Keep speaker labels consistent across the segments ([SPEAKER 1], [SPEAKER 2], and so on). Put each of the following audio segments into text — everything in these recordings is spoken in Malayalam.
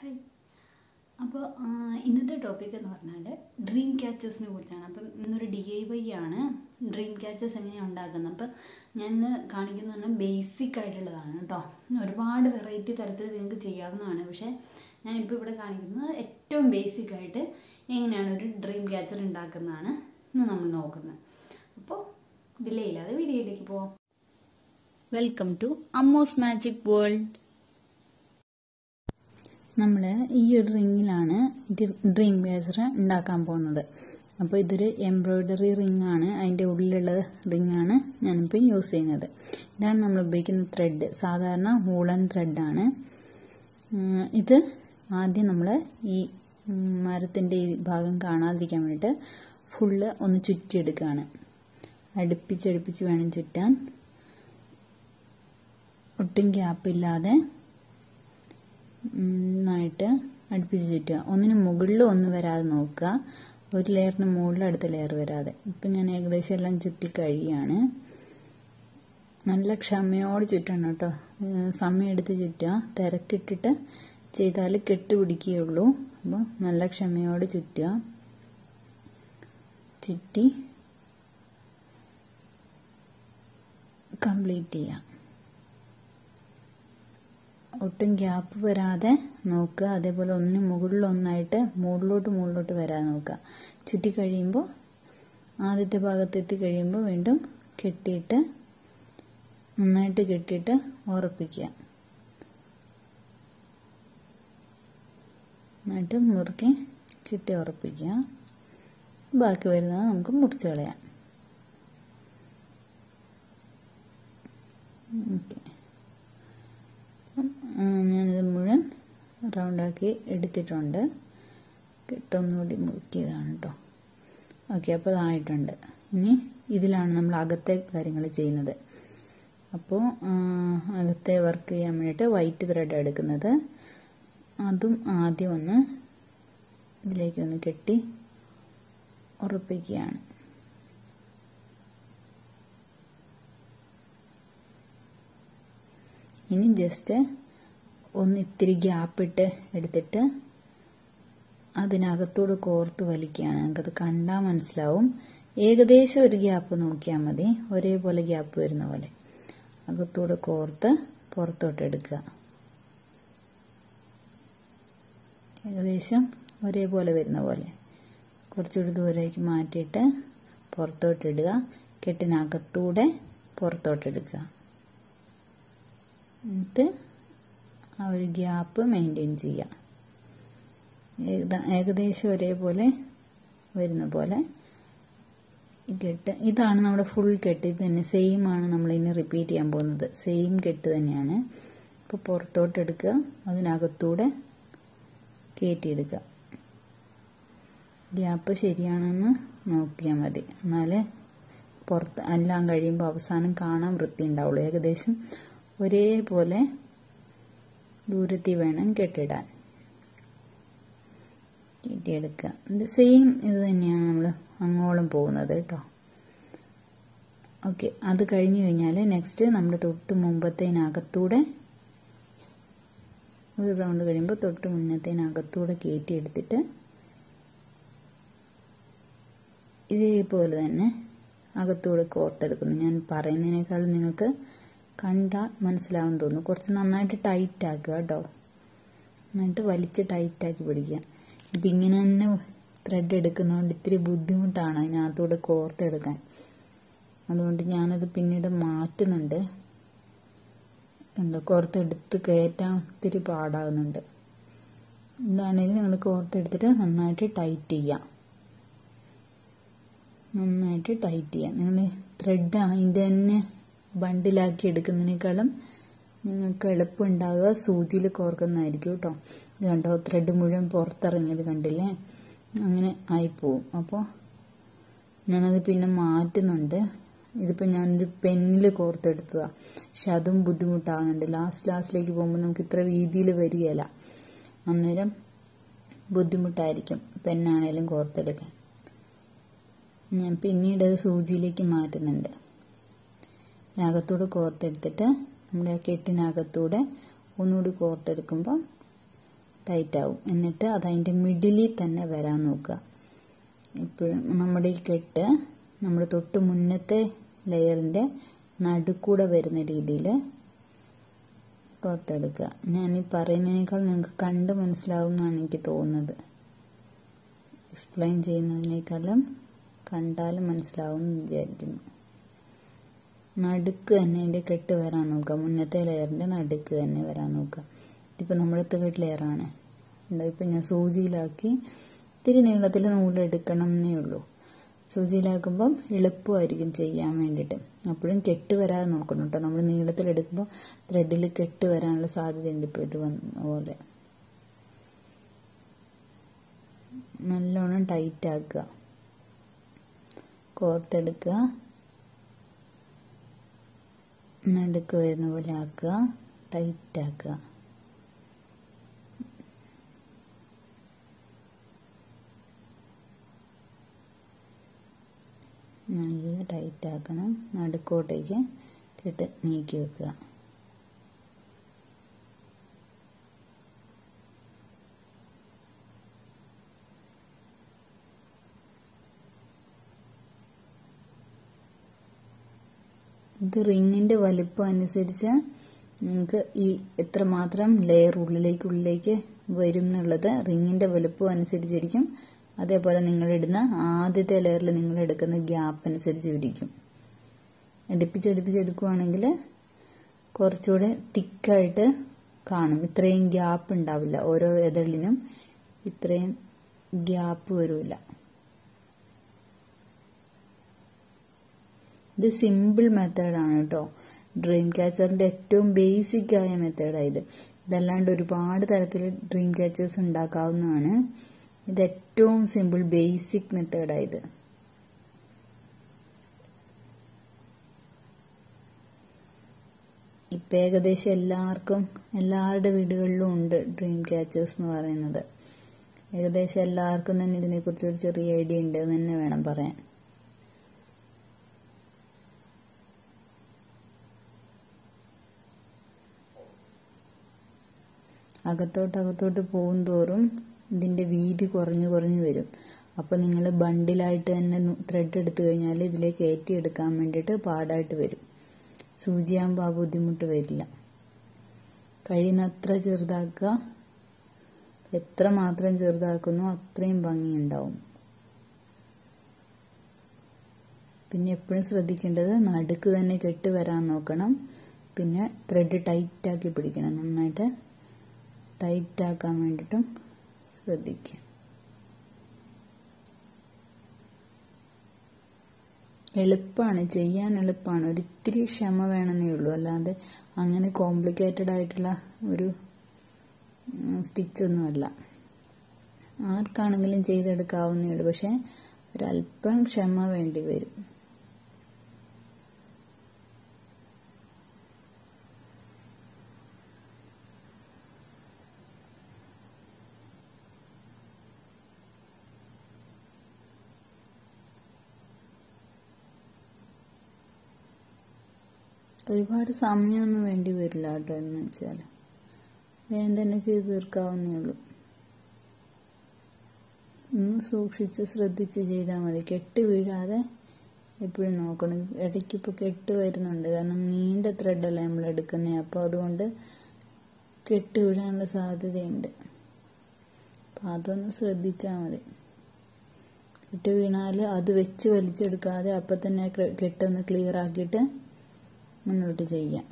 [SPEAKER 1] ഹായ് അപ്പോൾ ഇന്നത്തെ ടോപ്പിക് എന്ന് പറഞ്ഞാൽ ഡ്രീം ക്യാച്ചേഴ്സിനെ കുറിച്ചാണ് അപ്പം ഇന്നൊരു ഡി ഐ വൈ ആണ് ഡ്രീം ക്യാച്ചേഴ്സ് എങ്ങനെയാണ് ഉണ്ടാക്കുന്നത് അപ്പം ഞാൻ ഇന്ന് കാണിക്കുന്ന പറഞ്ഞാൽ ബേസിക് ആയിട്ടുള്ളതാണ് കേട്ടോ ഒരുപാട് വെറൈറ്റി തരത്തിൽ നിങ്ങൾക്ക് ചെയ്യാവുന്നതാണ് പക്ഷേ ഞാനിപ്പോൾ ഇവിടെ കാണിക്കുന്നത് ഏറ്റവും ബേസിക് ആയിട്ട് എങ്ങനെയാണ് ഒരു ഡ്രീം ക്യാച്ചർ ഉണ്ടാക്കുന്നതാണ് ഇന്ന് നമ്മൾ നോക്കുന്നത് അപ്പോൾ ഡിലേ ഇല്ലാതെ വീഡിയോയിലേക്ക് പോവാം welcome to Ammos magic world നമ്മൾ ഈ ഒരു റിങ്ങിലാണ് ഡ്രീം ക്യാച്ചർ ഉണ്ടാക്കാൻ പോകുന്നത് അപ്പോൾ ഇതൊരു എംബ്രോയ്ഡറി റിംഗ് ആണ് അതിൻ്റെ ഉള്ളിലുള്ള റിംഗ് ആണ് ഞാനിപ്പോൾ യൂസ് ചെയ്യുന്നത് ഇതാണ് നമ്മൾ ഉപയോഗിക്കുന്ന ത്രെഡ് സാധാരണ വൂളൻ ത്രെഡാണ് ഇത് ആദ്യം നമ്മൾ ഈ മരത്തിൻ്റെ ഈ ഭാഗം കാണാതിരിക്കാൻ വേണ്ടിയിട്ട് ഫുള്ള് ഒന്ന് ചുറ്റിയെടുക്കുകയാണ് അടുപ്പിച്ചടുപ്പിച്ച് വേണം ചുറ്റാൻ ഒട്ടും ഗ്യാപ്പില്ലാതെ നന്നായിട്ട് അടുപ്പിച്ച് ചുറ്റുക ഒന്നിന് മുകളിൽ ഒന്ന് വരാതെ നോക്കുക ഒരു ലെയറിന് മുകളിൽ അടുത്ത ലെയർ വരാതെ ഇപ്പം ഞാൻ ഏകദേശം എല്ലാം ചുറ്റി കഴിയാണ് നല്ല ക്ഷമയോടെ ചുറ്റണം കേട്ടോ സമയം എടുത്ത് ചുറ്റുക തിരക്കിട്ടിട്ട് ചെയ്താൽ കെട്ടുപിടിക്കുകയുള്ളൂ അപ്പോൾ നല്ല ക്ഷമയോടെ ചുറ്റുക ചുറ്റി കംപ്ലീറ്റ് ചെയ്യാം ഒട്ടും ഗ്യാപ്പ് വരാതെ നോക്കുക അതേപോലെ ഒന്നിന് മുകളിൽ ഒന്നായിട്ട് മുകളിലോട്ട് മുകളിലോട്ട് വരാതെ നോക്കുക ചുറ്റി കഴിയുമ്പോൾ ആദ്യത്തെ ഭാഗത്ത് എത്തി കഴിയുമ്പോൾ വീണ്ടും കെട്ടിയിട്ട് നന്നായിട്ട് കെട്ടിയിട്ട് ഉറപ്പിക്കുക നന്നായിട്ട് മുറുക്കി കെട്ടി ഉറപ്പിക്കുക ബാക്കി വരുന്നത് നമുക്ക് മുറിച്ച് കളയാം ഓക്കെ ഞാനിത് മുഴുവൻ റൗണ്ടാക്കി എടുത്തിട്ടുണ്ട് കിട്ടൊന്നുകൂടി മുറുക്കിയതാണ് കേട്ടോ ഓക്കെ അപ്പോൾ അതായിട്ടുണ്ട് ഇനി ഇതിലാണ് നമ്മൾ അകത്തെ കാര്യങ്ങൾ ചെയ്യുന്നത് അപ്പോൾ അകത്തെ വർക്ക് ചെയ്യാൻ വേണ്ടിയിട്ട് വൈറ്റ് ത്രെഡ് എടുക്കുന്നത് അതും ആദ്യം ഒന്ന് ഇതിലേക്ക് ഒന്ന് കെട്ടി ഉറപ്പിക്കുകയാണ് ഇനി ജസ്റ്റ് ഒന്ന് ഇത്തിരി ഗ്യാപ്പിട്ട് എടുത്തിട്ട് അതിനകത്തോട് കോർത്ത് വലിക്കുകയാണ് നമുക്കത് കണ്ടാൽ മനസ്സിലാവും ഏകദേശം ഒരു ഗ്യാപ്പ് നോക്കിയാൽ മതി ഒരേപോലെ ഗ്യാപ്പ് വരുന്ന പോലെ അകത്തൂടെ കോർത്ത് പുറത്തോട്ട് എടുക്കുക ഏകദേശം ഒരേപോലെ വരുന്ന പോലെ കുറച്ചുകൂടി ദൂരേക്ക് മാറ്റിയിട്ട് പുറത്തോട്ടിടുക കെട്ടിനകത്തൂടെ പുറത്തോട്ടെടുക്കുക എന്നിട്ട് ആ ഒരു ഗ്യാപ്പ് മെയിൻറ്റെയിൻ ചെയ്യുക ഏകദേശം ഒരേപോലെ വരുന്ന പോലെ കെട്ട് ഇതാണ് നമ്മുടെ ഫുൾ കെട്ട് ഇത് തന്നെ സെയിം ആണ് നമ്മൾ ഇനി റിപ്പീറ്റ് ചെയ്യാൻ പോകുന്നത് സെയിം കെട്ട് തന്നെയാണ് ഇപ്പോൾ പുറത്തോട്ട് എടുക്കുക അതിനകത്തൂടെ കയറ്റിയെടുക്കുക ഗ്യാപ്പ് ശരിയാണെന്ന് നോക്കിയാൽ മതി എന്നാലേ പുറത്ത് എല്ലാം കഴിയുമ്പോൾ അവസാനം കാണാൻ വൃത്തി ഉണ്ടാവുള്ളൂ ഏകദേശം ഒരേപോലെ ദൂരത്തിൽ വേണം കെട്ടിടാൻ കെട്ടിയെടുക്കുക ഇത് സെയിം ഇത് തന്നെയാണ് നമ്മൾ അങ്ങോളം പോകുന്നത് കേട്ടോ ഓക്കെ അത് കഴിഞ്ഞ് കഴിഞ്ഞാൽ നെക്സ്റ്റ് നമ്മുടെ തൊട്ട് മുമ്പത്തേനകത്തൂടെ ഒരു റൗണ്ട് കഴിയുമ്പോൾ തൊട്ട് മുന്നത്തേനകത്തൂടെ കയറ്റിയെടുത്തിട്ട് ഇതേപോലെ തന്നെ അകത്തൂടെ കോർത്തെടുക്കുന്നു ഞാൻ പറയുന്നതിനേക്കാളും നിങ്ങൾക്ക് കണ്ടാൽ മനസ്സിലാവും തോന്നുന്നു കുറച്ച് നന്നായിട്ട് ടൈറ്റ് ആക്കുക കേട്ടോ നന്നായിട്ട് വലിച്ച് ടൈറ്റാക്കി പിടിക്കുക ഇപ്പം ഇങ്ങനെ തന്നെ ത്രെഡ് എടുക്കുന്നതുകൊണ്ട് ഇത്തിരി ബുദ്ധിമുട്ടാണ് അതിനകത്തൂടെ കോർത്തെടുക്കാൻ അതുകൊണ്ട് ഞാനത് പിന്നീട് മാറ്റുന്നുണ്ട് കണ്ടോ കോർത്തെടുത്ത് കയറ്റാൻ ഇത്തിരി പാടാകുന്നുണ്ട് എന്താണെങ്കിലും നിങ്ങൾ കോർത്തെടുത്തിട്ട് നന്നായിട്ട് ടൈറ്റ് ചെയ്യാം നന്നായിട്ട് ടൈറ്റ് ചെയ്യാം നിങ്ങൾ ത്രെഡ് അതിൻ്റെ തന്നെ ബണ്ടിലാക്കി എടുക്കുന്നതിനേക്കാളും നിങ്ങൾക്ക് എളുപ്പമുണ്ടാകുക സൂചിയിൽ കോർക്കുന്നതായിരിക്കും കേട്ടോ ഇത് കണ്ടോ ത്രെഡ് മുഴുവൻ പുറത്തിറങ്ങിയത് കണ്ടില്ലേ അങ്ങനെ ആയിപ്പോവും അപ്പോൾ ഞാനത് പിന്നെ മാറ്റുന്നുണ്ട് ഇതിപ്പോൾ ഞാനൊരു പെന്നിൽ കോർത്തെടുത്തതാണ് പക്ഷെ അതും ബുദ്ധിമുട്ടാകുന്നുണ്ട് ലാസ്റ്റ് ലാസ്റ്റിലേക്ക് പോകുമ്പോൾ നമുക്ക് ഇത്ര വീതിയിൽ വരികയില്ല അന്നേരം ബുദ്ധിമുട്ടായിരിക്കും പെന്നാണേലും കോർത്തെടുക്കാൻ ഞാൻ പിന്നീട് അത് സൂചിയിലേക്ക് മാറ്റുന്നുണ്ട് അകത്തൂടെ കോർത്തെടുത്തിട്ട് നമ്മുടെ കെട്ടിനകത്തൂടെ ഒന്നുകൂടി കോർത്തെടുക്കുമ്പോൾ ടൈറ്റ് ആവും എന്നിട്ട് അത് അതിൻ്റെ മിഡിലിൽ തന്നെ വരാൻ നോക്കുക ഇപ്പോഴും നമ്മുടെ ഈ കെട്ട് നമ്മുടെ തൊട്ട് മുന്നത്തെ ലെയറിൻ്റെ നടുക്കൂടെ വരുന്ന രീതിയിൽ പുറത്തെടുക്കുക ഞാൻ ഈ പറയുന്നതിനേക്കാൾ നിങ്ങൾക്ക് കണ്ട് മനസ്സിലാവും എന്നാണ് എനിക്ക് തോന്നുന്നത് എക്സ്പ്ലെയിൻ ചെയ്യുന്നതിനേക്കാളും കണ്ടാലും മനസ്സിലാവും എന്ന് വിചാരിക്കുന്നു നടുക്ക് തന്നെ അതിൻ്റെ കെട്ട് വരാൻ നോക്കുക മുന്നത്തെ ലെയറിൻ്റെ നടുക്ക് തന്നെ വരാൻ നോക്കുക ഇതിപ്പോൾ നമ്മുടെ തേർഡ് ലെയറാണ് ഇപ്പം ഞാൻ സൂചിയിലാക്കി ഇത്തിരി നീളത്തിൽ നൂലെടുക്കണം എന്നേ ഉള്ളൂ സൂചിയിലാക്കുമ്പം എളുപ്പമായിരിക്കും ചെയ്യാൻ വേണ്ടിയിട്ട് അപ്പോഴും കെട്ട് വരാതെ നോക്കണം കേട്ടോ നമ്മൾ നീളത്തിലെടുക്കുമ്പോൾ ത്രെഡിൽ കെട്ട് വരാനുള്ള സാധ്യതയുണ്ട് ഇപ്പോൾ ഇത് വന്ന പോലെ നല്ലോണം ടൈറ്റ് ആക്കുക കോർത്തെടുക്കുക നടുക്ക് വരുന്ന പോലെ ആക്കുക ടൈറ്റ് ആക്കുക നല്ല ടൈറ്റ് ആക്കണം നടുക്കോട്ടേക്ക് കെട്ട് നീക്കി വെക്കുക ഇത് റിങ്ങിന്റെ വലിപ്പം അനുസരിച്ച് നിങ്ങൾക്ക് ഈ എത്രമാത്രം ലെയർ ഉള്ളിലേക്ക് ഉള്ളിലേക്ക് വരും എന്നുള്ളത് റിങ്ങിന്റെ വലുപ്പം അനുസരിച്ചിരിക്കും അതേപോലെ നിങ്ങളിടുന്ന ആദ്യത്തെ ലെയറിൽ നിങ്ങൾ എടുക്കുന്ന ഗ്യാപ്പ് അനുസരിച്ച് ഇരിക്കും അടുപ്പിച്ചടുപ്പിച്ചെടുക്കുവാണെങ്കിൽ കുറച്ചുകൂടെ തിക്കായിട്ട് കാണും ഇത്രയും ഗ്യാപ്പ് ഉണ്ടാവില്ല ഓരോ എതളിനും ഇത്രയും ഗ്യാപ്പ് വരില്ല ഇത് സിമ്പിൾ മെത്തേഡാണ് കേട്ടോ ഡ്രീം ക്യാച്ചറിന്റെ ഏറ്റവും ബേസിക് ആയ മെത്തേഡാണ് ഇത് ഇതല്ലാണ്ട് ഒരുപാട് തരത്തിൽ ഡ്രീം ക്യാച്ചേഴ്സ് ഉണ്ടാക്കാവുന്നതാണ് ഇത് ഏറ്റവും സിമ്പിൾ ബേസിക് മെത്തേഡായത് ഇപ്പം ഏകദേശം എല്ലാവർക്കും എല്ലാവരുടെ വീടുകളിലും ഉണ്ട് ഡ്രീം ക്യാച്ചേഴ്സ് എന്ന് പറയുന്നത് ഏകദേശം എല്ലാവർക്കും തന്നെ ഇതിനെക്കുറിച്ച് ഒരു ചെറിയ ഐഡിയ ഉണ്ട് എന്ന് തന്നെ വേണം പറയാൻ അകത്തോട്ട് അകത്തോട്ട് പോകും തോറും ഇതിന്റെ വീതി കുറഞ്ഞു കുറഞ്ഞു വരും അപ്പോൾ നിങ്ങൾ ബണ്ടിലായിട്ട് തന്നെ ത്രെഡ് എടുത്തു കഴിഞ്ഞാൽ ഇതിലേക്ക് കയറ്റി എടുക്കാൻ വേണ്ടിയിട്ട് പാടായിട്ട് വരും സൂചിയാകുമ്പോൾ ആ ബുദ്ധിമുട്ട് വരില്ല കഴിയുന്നത്ര ചെറുതാക്കുക എത്ര മാത്രം ചെറുതാക്കുന്നു അത്രയും ഭംഗിയുണ്ടാവും പിന്നെ എപ്പോഴും ശ്രദ്ധിക്കേണ്ടത് നടുക്ക് തന്നെ കെട്ട് വരാൻ നോക്കണം പിന്നെ ത്രെഡ് ടൈറ്റാക്കി പിടിക്കണം നന്നായിട്ട് ടൈറ്റ് ആക്കാൻ വേണ്ടിയിട്ടും ശ്രദ്ധിക്കുക എളുപ്പമാണ് ചെയ്യാൻ എളുപ്പമാണ് ഒരിത്തിരി ക്ഷമ വേണമെന്നേ ഉള്ളൂ അല്ലാതെ അങ്ങനെ കോംപ്ലിക്കേറ്റഡ് ആയിട്ടുള്ള ഒരു സ്റ്റിച്ചൊന്നുമല്ല ആർക്കാണെങ്കിലും ചെയ്തെടുക്കാവുന്നേ ഉള്ളൂ പക്ഷെ ഒരല്പം ക്ഷമ വേണ്ടി വരും ഒരുപാട് സമയമൊന്നും വേണ്ടി വരില്ല കേട്ടോ എന്ന് വെച്ചാൽ വേഗം തന്നെ ചെയ്ത് തീർക്കാവുന്നേ ഉള്ളൂ ഒന്ന് സൂക്ഷിച്ച് ശ്രദ്ധിച്ച് ചെയ്താൽ മതി കെട്ട് വീഴാതെ എപ്പോഴും നോക്കണം ഇടയ്ക്ക് ഇപ്പോൾ കെട്ട് വരുന്നുണ്ട് കാരണം നീണ്ട ത്രെഡല്ല നമ്മൾ എടുക്കുന്നത് അപ്പോൾ അതുകൊണ്ട് കെട്ട് വീഴാനുള്ള സാധ്യതയുണ്ട് അപ്പം അതൊന്ന് ശ്രദ്ധിച്ചാൽ മതി കെട്ട് വീണാൽ അത് വെച്ച് വലിച്ചെടുക്കാതെ അപ്പം തന്നെ കെട്ടൊന്ന് ക്ലിയർ ആക്കിയിട്ട് മുന്നോട്ട് ചെയ്യാം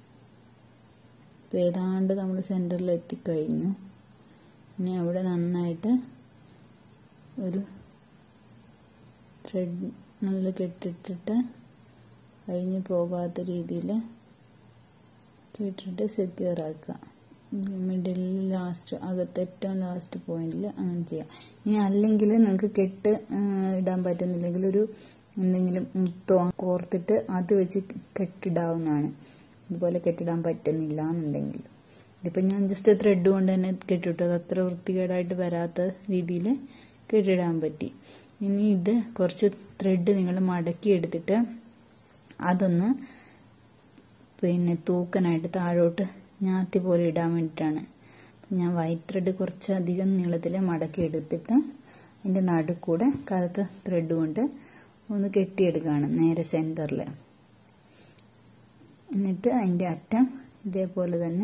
[SPEAKER 1] ഇപ്പം ഏതാണ്ട് നമ്മൾ സെൻറ്ററിൽ എത്തിക്കഴിഞ്ഞു ഇനി അവിടെ നന്നായിട്ട് ഒരു ത്രെഡ് നല്ല കെട്ടിട്ടിട്ട് കഴിഞ്ഞ് പോകാത്ത രീതിയിൽ കെട്ടിട്ട് സെക്യൂർ ആക്കുക മിഡിൽ ലാസ്റ്റ് അകത്ത് ഏറ്റവും ലാസ്റ്റ് പോയിന്റിൽ അങ്ങനെ ചെയ്യാം ഇനി അല്ലെങ്കിൽ നിങ്ങൾക്ക് കെട്ട് ഇടാൻ പറ്റുന്നില്ലെങ്കിൽ ഒരു എന്തെങ്കിലും മുത്തോ കോർത്തിട്ട് അത് വെച്ച് കെട്ടിടാവുന്നതാണ് ഇതുപോലെ കെട്ടിടാൻ പറ്റുന്നില്ല എന്നുണ്ടെങ്കിൽ ഇതിപ്പോൾ ഞാൻ ജസ്റ്റ് ത്രെഡ് കൊണ്ട് തന്നെ കെട്ടിട്ടു അത് അത്ര വൃത്തികേടായിട്ട് വരാത്ത രീതിയിൽ കെട്ടിടാൻ പറ്റി ഇനി ഇത് കുറച്ച് ത്രെഡ് നിങ്ങൾ മടക്കി എടുത്തിട്ട് അതൊന്ന് പിന്നെ തൂക്കനായിട്ട് താഴോട്ട് ഞാത്തി പോലെ ഇടാൻ വേണ്ടിയിട്ടാണ് ഞാൻ വൈറ്റ് ത്രെഡ് കുറച്ചധികം നീളത്തിൽ മടക്കി എടുത്തിട്ട് അതിൻ്റെ നടുക്കൂടെ കറുത്ത ത്രെഡ് കൊണ്ട് ഒന്ന് കെട്ടിയെടുക്കുകയാണ് നേരെ സെൻറ്ററിൽ എന്നിട്ട് അതിൻ്റെ അറ്റം ഇതേപോലെ തന്നെ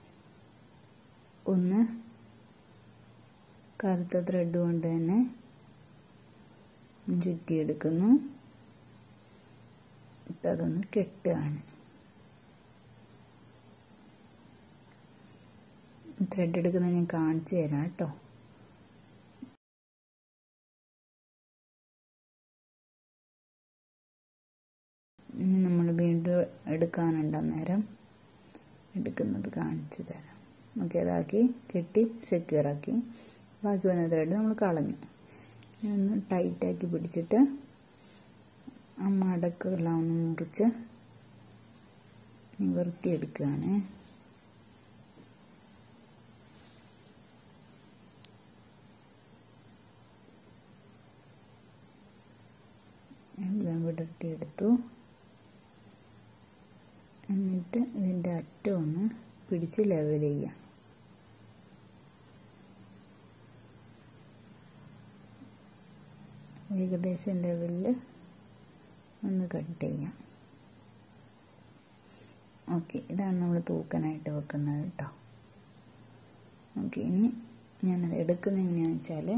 [SPEAKER 1] ഒന്ന് കറുത്ത ത്രെഡ് കൊണ്ട് തന്നെ ചുറ്റിയെടുക്കുന്നു ഇപ്പം അതൊന്ന് കെട്ടുകയാണ് ത്രെഡ് എടുക്കുന്നത് ഞാൻ കാണിച്ചു തരാം കേട്ടോ നമ്മൾ വീണ്ടും എടുക്കാനുണ്ട് അന്നേരം എടുക്കുന്നത് കാണിച്ചു തരാം ഓക്കെ അതാക്കി കെട്ടി സെക്യൂറാക്കി ബാക്കി വന്ന ത്രെഡ് നമ്മൾ കളഞ്ഞു ഒന്ന് ടൈറ്റാക്കി പിടിച്ചിട്ട് ആ മടക്കെല്ലാം ഒന്ന് മുറിച്ച് നിവർത്തിയെടുക്കുകയാണ് എല്ലാം വിടർത്തിയെടുത്തു എന്നിട്ട് ഇതിൻ്റെ അറ്റം ഒന്ന് പിടിച്ച് ലെവൽ ചെയ്യാം ഏകദേശം ലെവലിൽ ഒന്ന് കട്ട് ചെയ്യാം ഓക്കെ ഇതാണ് നമ്മൾ തൂക്കാനായിട്ട് വെക്കുന്നത് കേട്ടോ ഓക്കെ ഇനി ഞാനത് എടുക്കുന്നത് എങ്ങനെയാണെന്ന് വെച്ചാൽ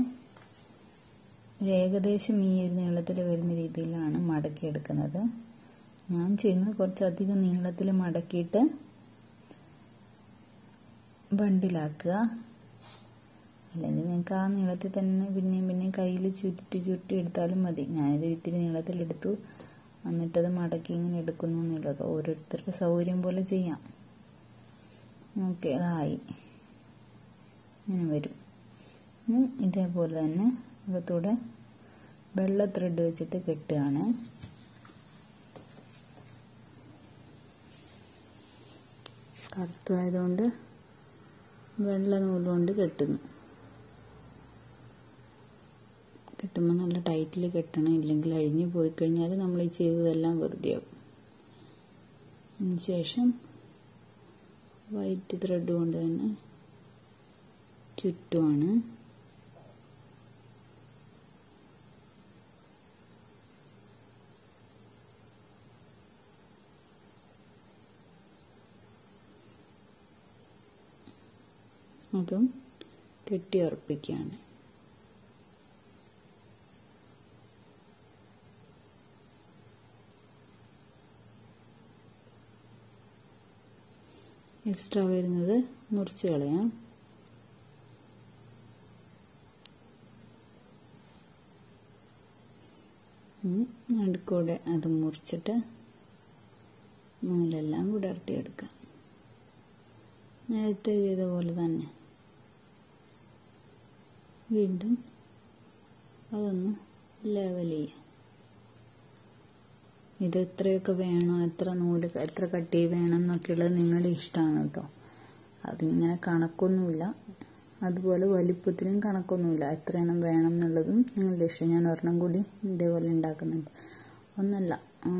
[SPEAKER 1] ഏകദേശം ഈ ഒരു നീളത്തിൽ വരുന്ന രീതിയിലാണ് മടക്കി എടുക്കുന്നത് ഞാൻ ചെയ്യുന്നത് കുറച്ചധികം നീളത്തിൽ മടക്കിയിട്ട് ബണ്ടിലാക്കുക അല്ലെങ്കിൽ നിങ്ങൾക്ക് ആ നീളത്തിൽ തന്നെ പിന്നെയും പിന്നെയും കയ്യിൽ ചുരുട്ടി ചുരുട്ടി എടുത്താലും മതി ഞാനിത് ഇത്തിരി നീളത്തിലെടുത്തു എന്നിട്ടത് മടക്കി ഇങ്ങനെ എടുക്കുന്നു എന്നുള്ളത് ഓരോരുത്തരുടെ സൗകര്യം പോലെ ചെയ്യാം ഓക്കെ അതായി ഇങ്ങനെ വരും ഇതേപോലെ തന്നെ അകത്തൂടെ വെള്ള ത്രെഡ് വെച്ചിട്ട് കെട്ടുകയാണ് കറുത്തതായതുകൊണ്ട് വെള്ള നൂലുകൊണ്ട് കെട്ടുന്നു കെട്ടുമ്പോൾ നല്ല ടൈറ്റിൽ കെട്ടണം ഇല്ലെങ്കിൽ അഴിഞ്ഞു പോയി കഴിഞ്ഞാൽ നമ്മൾ ഈ ചെയ്തതെല്ലാം വെറുതെ ആവും അതിനുശേഷം വൈറ്റ് ത്രെഡ് കൊണ്ട് തന്നെ ചുറ്റുമാണ് അതും കെട്ടി ഉറപ്പിക്കുകയാണ് എക്സ്ട്രാ വരുന്നത് മുറിച്ച് കളയാം നടുക്കൂടെ അത് മുറിച്ചിട്ട് നൂലെല്ലാം വിടർത്തിയെടുക്കാം നേരത്തെ ചെയ്ത പോലെ തന്നെ വീണ്ടും അതൊന്ന് ലെവൽ ചെയ്യാം ഇത് എത്രയൊക്കെ വേണോ എത്ര നൂല് എത്ര കട്ടി വേണം എന്നൊക്കെയുള്ളത് നിങ്ങളുടെ ഇഷ്ടമാണ് കേട്ടോ അതിങ്ങനെ കണക്കൊന്നുമില്ല അതുപോലെ വലിപ്പത്തിനും കണക്കൊന്നുമില്ല എത്ര എണ്ണം വേണം എന്നുള്ളതും നിങ്ങളുടെ ഇഷ്ടം ഞാൻ ഒരെണ്ണം കൂടി ഇതേപോലെ ഉണ്ടാക്കുന്നുണ്ട് ഒന്നല്ല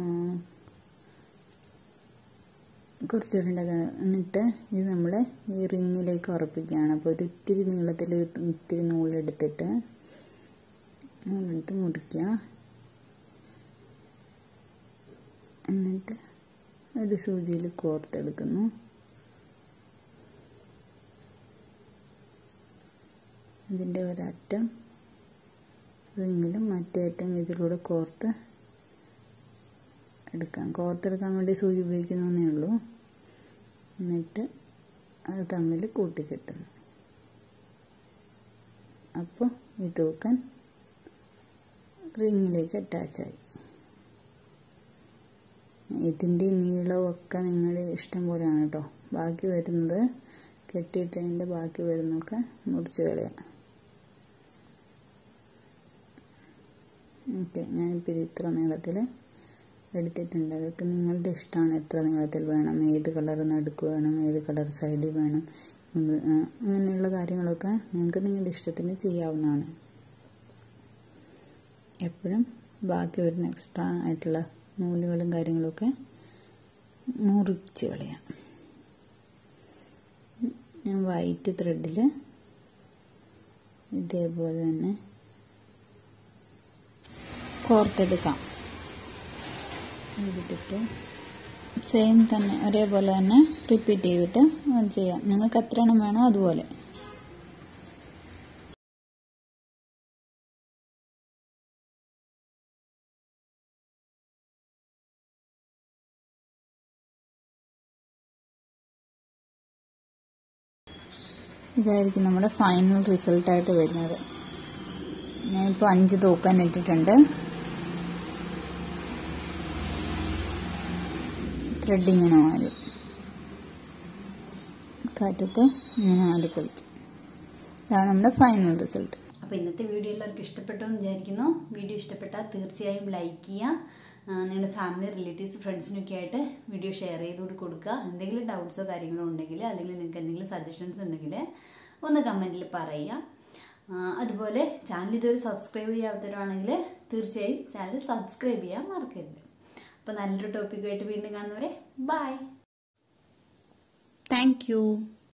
[SPEAKER 1] കുറച്ചുകൂടി ഉണ്ടാക്കുക എന്നിട്ട് ഇത് നമ്മൾ ഈ റിങ്ങിലേക്ക് ഉറപ്പിക്കുകയാണ് അപ്പോൾ ഒരു ഇത്തിരി നീളത്തിൽ ഇത്തിരി നൂലെടുത്തിട്ട് നൂലെടുത്ത് മുറിക്കുക എന്നിട്ട് ഒരു സൂചിയിൽ കോർത്തെടുക്കുന്നു ഇതിൻ്റെ ഒരറ്റം റിങ്ങിലും മറ്റേ അറ്റം ഇതിലൂടെ കോർത്ത് എടുക്കാം കോർത്തെടുക്കാൻ വേണ്ടി സൂചി ഉപയോഗിക്കുന്നേ ഉള്ളൂ എന്നിട്ട് അത് തമ്മിൽ കൂട്ടിക്കെട്ടുന്നു അപ്പോൾ ഈ തൂക്കൻ റിങ്ങിലേക്ക് അറ്റാച്ചായി ഇതിൻ്റെ നീളമൊക്കെ നിങ്ങളുടെ ഇഷ്ടം പോലെയാണ് കേട്ടോ ബാക്കി വരുന്നത് കെട്ടിയിട്ടതിൻ്റെ ബാക്കി വരുന്നതൊക്കെ മുറിച്ച് കളയാം ഓക്കെ ഞാനിപ്പോൾ ഇത് ഇത്ര നീളത്തിൽ എടുത്തിട്ടുണ്ട് അതൊക്കെ നിങ്ങളുടെ ഇഷ്ടമാണ് എത്ര നീളത്തിൽ വേണം ഏത് കളർ നടുക്ക് വേണം ഏത് കളർ സൈഡിൽ വേണം അങ്ങനെയുള്ള കാര്യങ്ങളൊക്കെ നിങ്ങൾക്ക് നിങ്ങളുടെ ഇഷ്ടത്തിന് ചെയ്യാവുന്നതാണ് എപ്പോഴും ബാക്കി വരുന്ന എക്സ്ട്രാ ആയിട്ടുള്ള നൂലുകളും കാര്യങ്ങളൊക്കെ മുറിച്ച് കളയാം ഞാൻ വൈറ്റ് ത്രെഡിൽ ഇതേപോലെ തന്നെ കോർത്തെടുക്കാം എടുത്തിട്ട് സെയിം തന്നെ ഒരേപോലെ തന്നെ റിപ്പീറ്റ് ചെയ്തിട്ട് അത് ചെയ്യാം നിങ്ങൾക്ക് എത്ര എണ്ണം വേണോ അതുപോലെ ഇതായിരിക്കും നമ്മുടെ ഫൈനൽ റിസൾട്ടായിട്ട് വരുന്നത് ഞാനിപ്പോൾ അഞ്ച് തൂക്കാൻ ഇട്ടിട്ടുണ്ട് ത്രെഡ് ഇങ്ങനെ മാറി കാറ്റത്ത് ഇങ്ങനെ ആടി കളിക്കും ഇതാണ് നമ്മുടെ ഫൈനൽ റിസൾട്ട് അപ്പോൾ ഇന്നത്തെ വീഡിയോ എല്ലാവർക്കും ഇഷ്ടപ്പെട്ടു എന്ന് വിചാരിക്കുന്നു വീഡിയോ ഇഷ്ടപ്പെട്ടാൽ തീർച്ചയായും ലൈക്ക് ചെയ്യുക നിങ്ങളുടെ ഫാമിലി റിലേറ്റീവ്സ് ഫ്രണ്ട്സിനൊക്കെ ആയിട്ട് വീഡിയോ ഷെയർ ചെയ്തുകൊണ്ട് കൊടുക്കുക എന്തെങ്കിലും ഡൗട്ട്സോ കാര്യങ്ങളോ ഉണ്ടെങ്കിൽ അല്ലെങ്കിൽ നിങ്ങൾക്ക് എന്തെങ്കിലും സജഷൻസ് ഉണ്ടെങ്കിൽ ഒന്ന് കമൻറ്റിൽ പറയുക അതുപോലെ ചാനൽ ഇതുവരെ സബ്സ്ക്രൈബ് ചെയ്യാത്തവരാണെങ്കിൽ തീർച്ചയായും ചാനൽ സബ്സ്ക്രൈബ് ചെയ്യാൻ മറക്കരുത് അപ്പോൾ നല്ലൊരു ടോപ്പിക്കുമായിട്ട് വീണ്ടും കാണുന്നവരെ ബൈ താങ്ക്